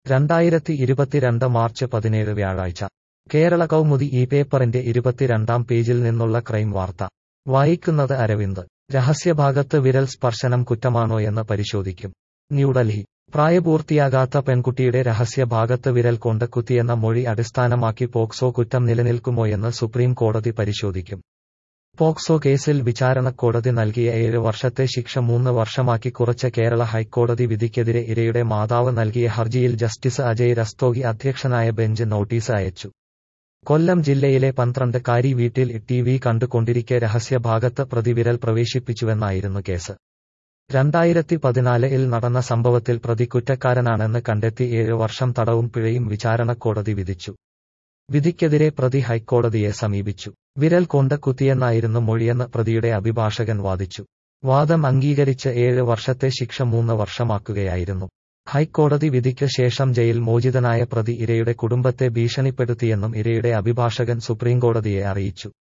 രണ്ടായിരത്തി ഇരുപത്തിരണ്ട് മാർച്ച് പതിനേഴ് വ്യാഴാഴ്ച കേരള കൗമുദി ഈ പേപ്പറിന്റെ ഇരുപത്തിരണ്ടാം പേജിൽ നിന്നുള്ള ക്രൈം വാർത്ത വായിക്കുന്നത് അരവിന്ദ് രഹസ്യഭാഗത്ത് വിരൽ സ്പർശനം കുറ്റമാണോയെന്ന് പരിശോധിക്കും ന്യൂഡൽഹി പ്രായപൂർത്തിയാകാത്ത പെൺകുട്ടിയുടെ രഹസ്യഭാഗത്ത് വിരൽ കൊണ്ട് കുത്തിയെന്ന മൊഴി അടിസ്ഥാനമാക്കി പോക്സോ കുറ്റം നിലനിൽക്കുമോയെന്ന് സുപ്രീം കോടതി പരിശോധിക്കും പോക്സോ കേസിൽ വിചാരണക്കോടതി നൽകിയ ഏഴ് വർഷത്തെ ശിക്ഷ മൂന്ന് വർഷമാക്കി കുറച്ച കേരള ഹൈക്കോടതി വിധിക്കെതിരെ ഇരയുടെ മാതാവ് നൽകിയ ഹർജിയിൽ ജസ്റ്റിസ് അജയ് രസ്തോഗി അധ്യക്ഷനായ ബെഞ്ച് നോട്ടീസ് അയച്ചു കൊല്ലം ജില്ലയിലെ പന്ത്രണ്ട് കാരി വീട്ടിൽ ടി വി കണ്ടുകൊണ്ടിരിക്കെ രഹസ്യഭാഗത്ത് പ്രതി വിരൽ പ്രവേശിപ്പിച്ചുവെന്നായിരുന്നു കേസ് രണ്ടായിരത്തി പതിനാലിൽ നടന്ന സംഭവത്തിൽ പ്രതി കുറ്റക്കാരനാണെന്ന് കണ്ടെത്തി ഏഴ് വർഷം തടവും പിഴയും വിചാരണക്കോടതി വിധിച്ചു വിധിക്കെതിരെ പ്രതി ഹൈക്കോടതിയെ സമീപിച്ചു വിരൽ കൊണ്ട് കുത്തിയെന്നായിരുന്നു മൊഴിയെന്ന് പ്രതിയുടെ അഭിഭാഷകൻ വാദിച്ചു വാദം അംഗീകരിച്ച് ഏഴ് വർഷത്തെ ശിക്ഷ മൂന്ന് വർഷമാക്കുകയായിരുന്നു ഹൈക്കോടതി വിധിക്ക് ശേഷം ജയിൽ മോചിതനായ പ്രതി ഇരയുടെ കുടുംബത്തെ ഭീഷണിപ്പെടുത്തിയെന്നും ഇരയുടെ അഭിഭാഷകൻ സുപ്രീംകോടതിയെ അറിയിച്ചു